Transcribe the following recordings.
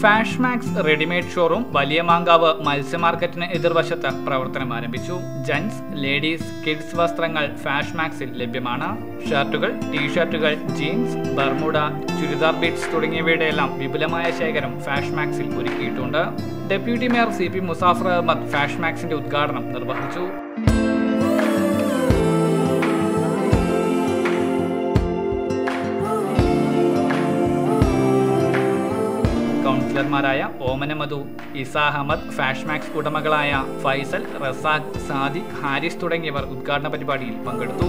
ഫാഷ് max readymade showroom വലിയ മാങ്കാവ് മത്സ്യ മാർക്കറ്റിന് എതിർവശത്ത് പ്രവർത്തനം ആരംഭിച്ചു ജെൻസ് ലേഡീസ് കിഡ്സ് വസ്ത്രങ്ങൾ ഫാഷ് മാക്സിൽ ലഭ്യമാണ് ഷർട്ടുകൾ ടീഷർട്ടുകൾ ജീൻസ് ബർമുഡ ചുരിദാർ ബീറ്റ്സ് തുടങ്ങിയവയുടെ എല്ലാം വിപുലമായ ശേഖരം ഫാഷ് മാക്സിൽ ഒരുക്കിയിട്ടുണ്ട് deputy mayor C P Musafar Ahammed ഫാഷ് മാക്സിന്റെ ഉദ്ഘാടനം നിർവഹിച്ചു കൗൺസിലർമാരായ ഓമന മധു ഇസ അഹമ്മദ് ഫാഷ് മാക്സ് ഉടമകളായ ഫൈസൽ റസാഖ് സാദിഖ് ഹാരിസ് തുടങ്ങിയവർ ഉദ്ഘാടന പരിപാടിയിൽ പങ്കെടുത്തു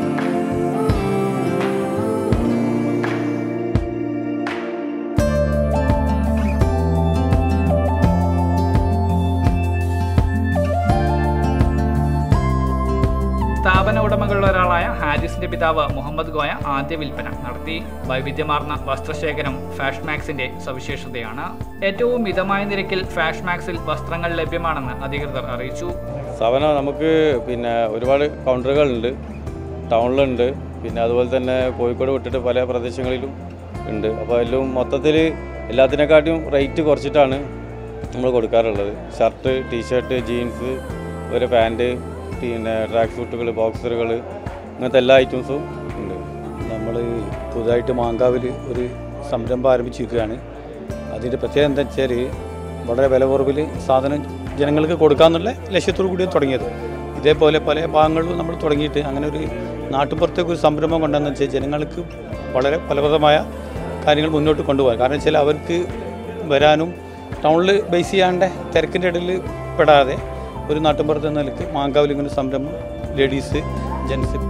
സ്ഥാപന ഉടമകളിൽ ഒരാളായ ഹാരിസിന്റെ പിതാവ് മുഹമ്മദ് ഗോയ ആദ്യ വിൽപ്പന നടത്തി വൈവിധ്യമാർന്ന വസ്ത്രശേഖരം ഫാഷ് മാക്സിന്റെ സവിശേഷതയാണ് ഏറ്റവും മിതമായ നിരക്കിൽ ഫാഷ് മാക്സിൽ വസ്ത്രങ്ങൾ ലഭ്യമാണെന്ന് അധികൃതർ അറിയിച്ചു സ്ഥാപനം നമുക്ക് പിന്നെ ഒരുപാട് കൗണ്ടറുകളുണ്ട് ടൗണിലുണ്ട് പിന്നെ അതുപോലെ തന്നെ കോഴിക്കോട് വിട്ടിട്ട് പല പ്രദേശങ്ങളിലും ഉണ്ട് അപ്പോൾ എല്ലാം മൊത്തത്തിൽ എല്ലാത്തിനെക്കാട്ടിയും റേറ്റ് കുറച്ചിട്ടാണ് നമ്മൾ കൊടുക്കാറുള്ളത് ഷർട്ട് ടീഷർട്ട് ജീൻസ് ഒരു പാൻറ്റ് പിന്നെ ട്രാക്ക് സൂട്ടുകൾ ബോക്സറുകൾ അങ്ങനത്തെ എല്ലാ ഐറ്റംസും ഉണ്ട് നമ്മൾ പുതുതായിട്ട് മാങ്കാവിൽ ഒരു സംരംഭം ആരംഭിച്ചിരിക്കുകയാണ് അതിൻ്റെ പ്രത്യേകത എന്താ വെച്ചാൽ വളരെ വില കുറവിൽ സാധനം ജനങ്ങൾക്ക് കൊടുക്കാമെന്നുള്ള ലക്ഷ്യത്തോടു കൂടി തുടങ്ങിയത് ഇതേപോലെ പല ഭാഗങ്ങളിലും നമ്മൾ തുടങ്ങിയിട്ട് അങ്ങനെ ഒരു നാട്ടുപുറത്തേക്ക് ഒരു സംരംഭം കൊണ്ടുവന്ന് വെച്ചാൽ ജനങ്ങൾക്ക് വളരെ ഫലപ്രദമായ കാര്യങ്ങൾ മുന്നോട്ട് കൊണ്ടുപോകാൻ കാരണം വെച്ചാൽ അവർക്ക് വരാനും ടൗണിൽ ബേസ് ചെയ്യാണ്ട് തിരക്കിൻ്റെ ഇടയിൽ പെടാതെ ഒരു നാട്ടുമ്പുറത്ത് എന്ന നിലയ്ക്ക് മാങ്കാവിൽ ഇങ്ങനെ ഒരു സംരംഭം ലേഡീസ് ജെൻസ്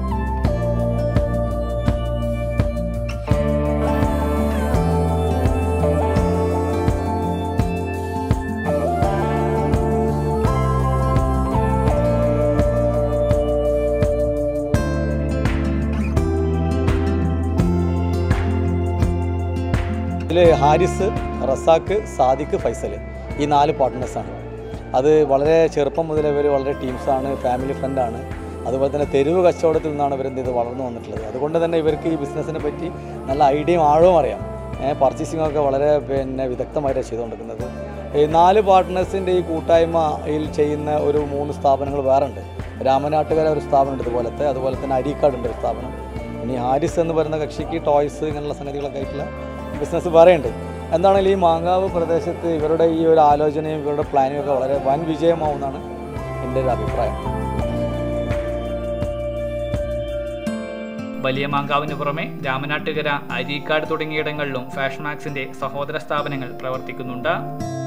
ഇതിൽ ഹാരിസ് റസാക്ക് സാദിഖ് ഫൈസൽ ഈ നാല് പാർട്ട്നേഴ്സാണ് അത് വളരെ ചെറുപ്പം മുതൽ ഇവർ വളരെ ടീംസാണ് ഫാമിലി ഫ്രണ്ടാണ് അതുപോലെ തന്നെ തെരുവ് കച്ചവടത്തിൽ നിന്നാണ് ഇവർ എന്ത് ചെയ്ത് വളർന്നു വന്നിട്ടുള്ളത് അതുകൊണ്ട് തന്നെ ഇവർക്ക് ഈ ബിസിനസ്സിനെ പറ്റി നല്ല ഐഡിയയും ആഴവും അറിയാം പർച്ചേസിംഗ് ഒക്കെ വളരെ പിന്നെ വിദഗ്ധമായിട്ടാണ് ചെയ്തുകൊണ്ടിരിക്കുന്നത് ഈ നാല് പാർട്ട്നേഴ്സിൻ്റെ ഈ കൂട്ടായ്മയിൽ ചെയ്യുന്ന ഒരു മൂന്ന് സ്ഥാപനങ്ങൾ വേറെ ഉണ്ട് രാമനാട്ടുകര ഒരു സ്ഥാപനമുണ്ട് ഇതുപോലത്തെ അതുപോലെ തന്നെ അരീക്കാട് ഉണ്ട് ഒരു സ്ഥാപനം ഇനി ഹാരിസ് എന്ന് പറയുന്ന കക്ഷിക്ക് ടോയ്സ് ഇങ്ങനെയുള്ള സംഗതികളൊക്കെ ആയിട്ടുള്ള ബിസിനസ് പറയുന്നുണ്ട് എന്താണെങ്കിലും ഈ മാങ്കാവ് പ്രദേശത്ത് ഇവരുടെ ഈ ഒരു ആലോചനയും ഇവരുടെ പ്ലാനിങ് ഒക്കെ വളരെ വൻ വിജയമാവുമെന്നാണ് എൻ്റെ ഒരു അഭിപ്രായം വലിയ മാങ്കാവിന് പുറമെ രാമനാട്ടുകര അരീക്കാട് തുടങ്ങിയിടങ്ങളിലും ഫാഷൻ മാക്സിന്റെ സഹോദര സ്ഥാപനങ്ങൾ പ്രവർത്തിക്കുന്നുണ്ട്